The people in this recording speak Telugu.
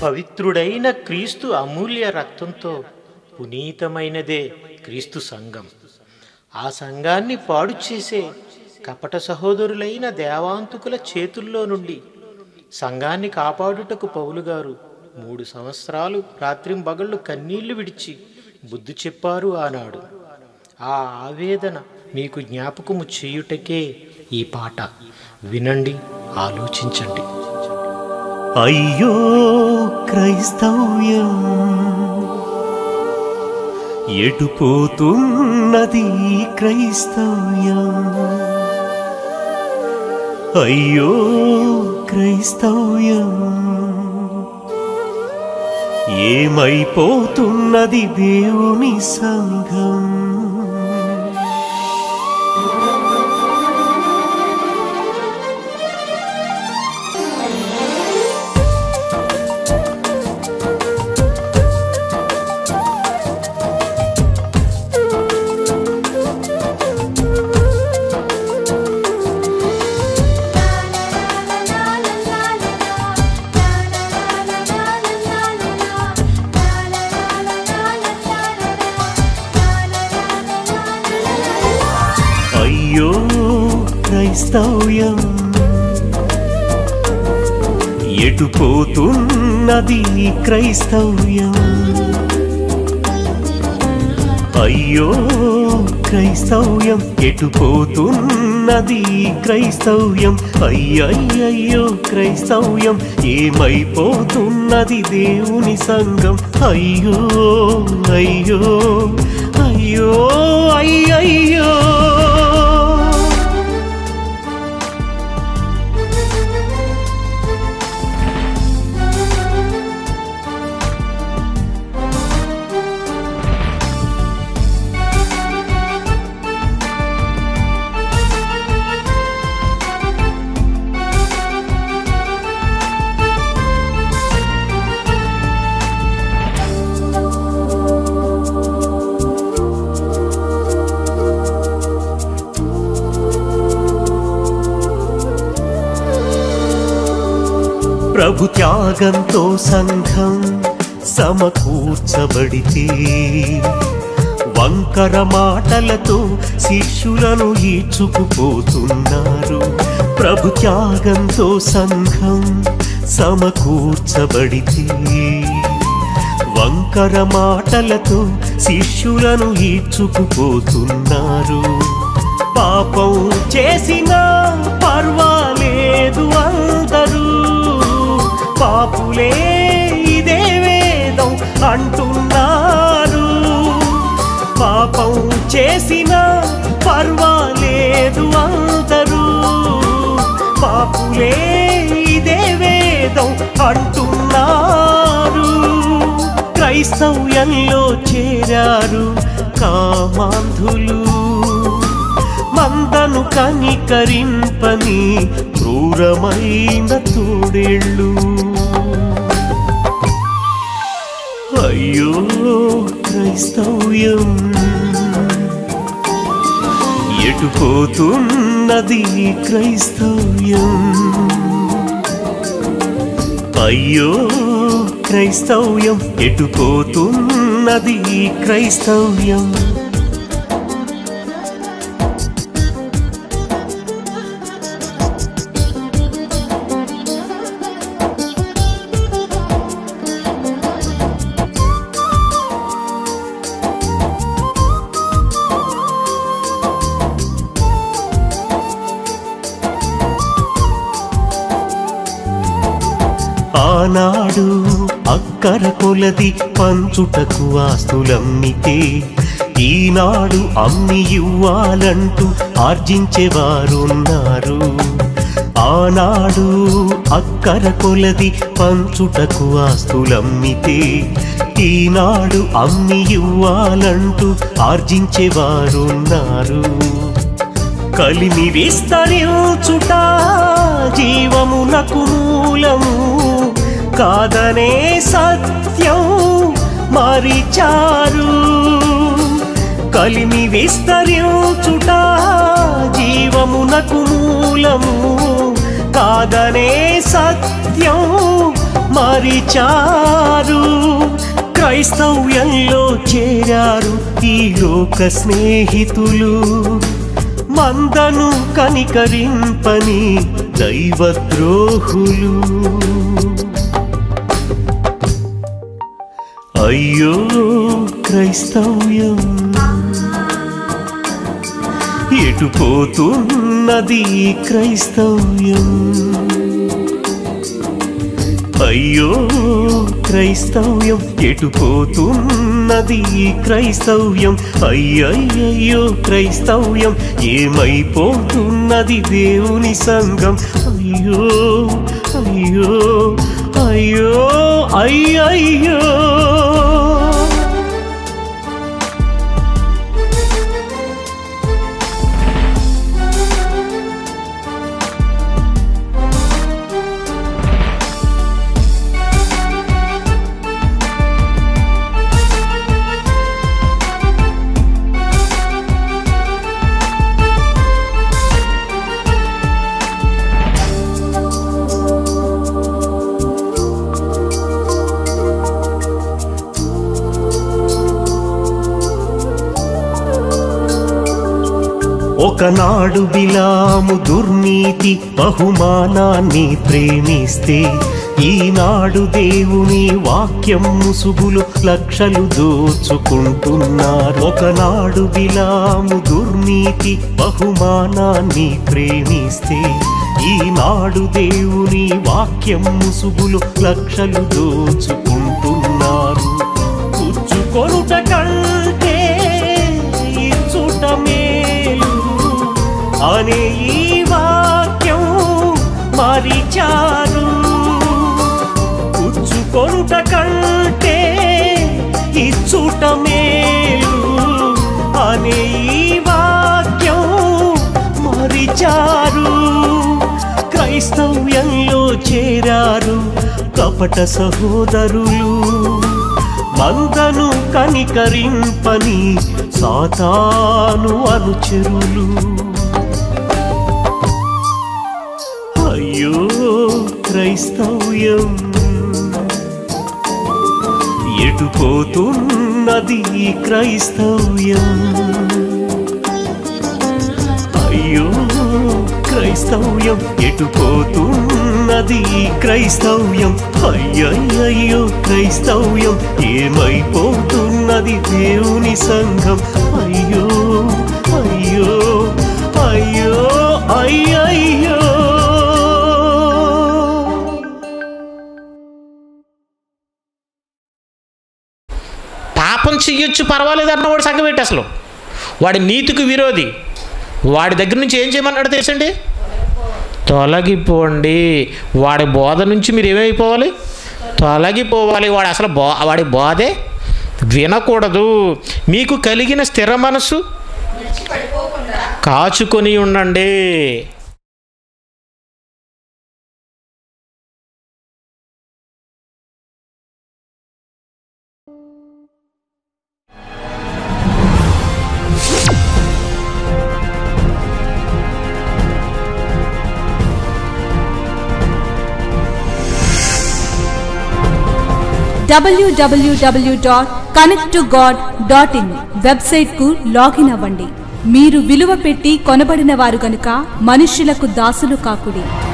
పవిత్రుడైన క్రీస్తు అమూల్య రక్తంతో పునీతమైనదే క్రీస్తు సంఘం ఆ సంఘాన్ని పాడు చేసే కపట సహోదరులైన దేవాంతుకుల చేతుల్లో నుండి సంఘాన్ని కాపాడుటకు పౌలు గారు మూడు సంవత్సరాలు రాత్రింబగళ్ళు కన్నీళ్లు విడిచి బుద్ధి చెప్పారు ఆనాడు ఆ ఆవేదన మీకు జ్ఞాపకము చేయుటకే ఈ పాట వినండి ఆలోచించండి అయ్యో క్రైస్తవ్యం ఎటుపోతున్నది క్రైస్తవ్యం అయ్యో క్రైస్తవ్యం ఏమైపోతున్నది దేవుని సంఘం అయ్యో క్రైస్తవ్యం ఎటుపోతున్నది క్రైస్తవ్యం అయ్యో క్రైస్తవ్యం ఎటుపోతున్నది క్రైస్తవ్యం అయ్యయ్యయ్యో క్రైస్తవ్యం ఏమైపోతున్నది దేవుని సంఘం అయ్యో అయ్యో అయ్యో అయ్యయ్యో ప్రభు త్యాగంతో సంఘం సమకూర్చబడితే వంకర మాటలతో శిష్యులను ఈడ్చుకుపోతున్నారు ప్రభు త్యాగంతో సంఘం సమకూర్చబడితే వంకర మాటలతో శిష్యులను ఈడ్చుకుపోతున్నారు పాపం చేసినా పర్వాలేదు అందరూ పాపులే ఇదే వేదం అంటున్నారు పాపం చేసినా పర్వాలేదు అందరూ పాపులే ఇదే వేదం అంటున్నారు క్రైస్తవ్యంలో చేరారు కామాంధులు మందను కనికరింపని క్రూరమైన తోడేళ్ళు అయ్యో క్రైస్తవ్యం ఎటుపోతున్నది క్రైస్తవ్యం అయ్యో క్రైస్తవ్యం ఎటుపోతున్నది క్రైస్తవ్యం ఆనాడు అక్కర కొలది పంచుటకు ఆస్తులమ్మితే ఈనాడు అమ్మి ఇవ్వాలంటూ ఆర్జించేవారున్నారు ఆనాడు అక్కర కొలది పంచుటకు ఆస్తులమ్మితే ఈనాడు అమ్మి ఇవ్వాలంటూ ఆర్జించేవారున్నారు కలిమి విస్తరించుట జీవమునకు మూలము కాదనే సత్యం మరిచారు కలిమి విస్తరించుట జీవమునకు మూలము కాదనే సత్యం మరిచారు క్రైస్తవ్యంలో చేరారు ఈ లోక స్నేహితులు మందను కనికరింపని దైవద్రోహులు అయ్యో క్రైస్తవ్యం ఎటు పోతున్నది ఈ క్రైస్తవ్యం అయ్యో క్రైస్తవ్యం ఎటు పోతున్నది ఈ క్రైస్తవ్యం అయ్యయ్యో క్రైస్తవ్యం ఏమైపోతున్నది దేవుని సంఘం అయ్యో అయ్యో అయ్యో అయ్యయ్యో ఒకనాడు బిలాము దుర్నీతి బహుమానాన్ని ప్రేమిస్తే ఈనాడు దేవుని వాక్యం ముసుగులు లక్షలు దోచుకుంటున్నారు ఒకనాడు బిలాము దుర్నీతి బహుమానాన్ని ప్రేమిస్తే ఈనాడు దేవుని వాక్యం ముసుగులు లక్షలు దోచుకుంటున్నారు పుచ్చుకొనుట కంటే ఇచ్చుట మేలు అనే ఈ వాక్యం మరిచారు పుచ్చుకొనుట కంటే ఇచ్చుట మేలు అనే ఈ వాక్యం మరిచారు క్రైస్తవ్యంలో చేరారు కపట సహోదరులు మందను కనికరింపని సాతాను అనుచరులు అయ్యో క్రైస్తవ్యం ఎటు పోతున్నది ఈ క్రైస్తవ్యం అయ్యో క్రైస్తవ్యం ఎటు పోతున్నది ఈ క్రైస్తవ్యం అయ్యయ్యో క్రైస్తవ్యం ఏమైపోతున్నది దేవుని సంఘం అయ్యో అయ్యో అయ్యో అయ్యయ్యో పాపం చెయ్యొచ్చు పర్వాలేదు అన్నవాడు సంగం ఏంటి అసలు వాడి నీతికి విరోధి వాడి దగ్గర నుంచి ఏం చేయమన్నాడు తెలుసండి తొలగిపోండి వాడి బోధ నుంచి మీరు ఏమైపోవాలి తొలగిపోవాలి వాడు అసలు బో వాడి బోధే వినకూడదు మీకు కలిగిన స్థిర మనసు కాచుకొని ఉండండి WWW dot connect to god dot in వెబ్సైట్కు లాగిన్ అవ్వండి మీరు విలువ పెట్టి కొనబడిన వారు గనుక మనుష్యులకు దాసులు కాకుడి